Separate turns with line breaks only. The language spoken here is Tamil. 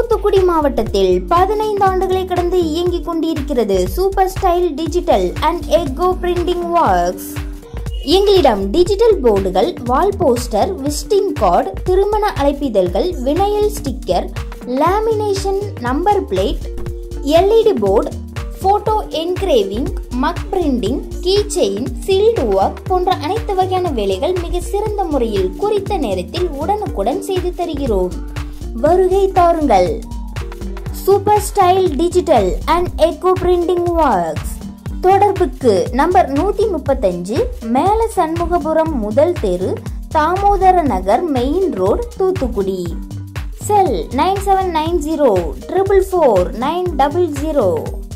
தூத்துக்குடி மாவட்டத்தில் பதினைந்து ஆண்டுகளை கடந்து இயங்கிக் கொண்டிருக்கிறது super style digital and eco printing works எங்களிடம் டிஜிட்டல் போர்டுகள் வால் போஸ்டர் விசிட்டிங் கார்டு திருமண அழைப்பிதழ்கள் vinyl sticker lamination number plate LED board photo engraving mug printing key chain shield work போன்ற அனைத்து வகையான வேலைகள் மிக சிறந்த முறையில் குறித்த நேரத்தில் உடனுக்குடன் செய்து தருகிறோம் வருகை தாருங்கள் super style digital and eco printing works தொடர்புக்கு நம்பர் நூத்தி முப்பத்தஞ்சு மேல சண்முகபுரம் முதல் தெரு Damodara Nagar main road Thoothukudi cell nine seven nine zero triple four nine double zero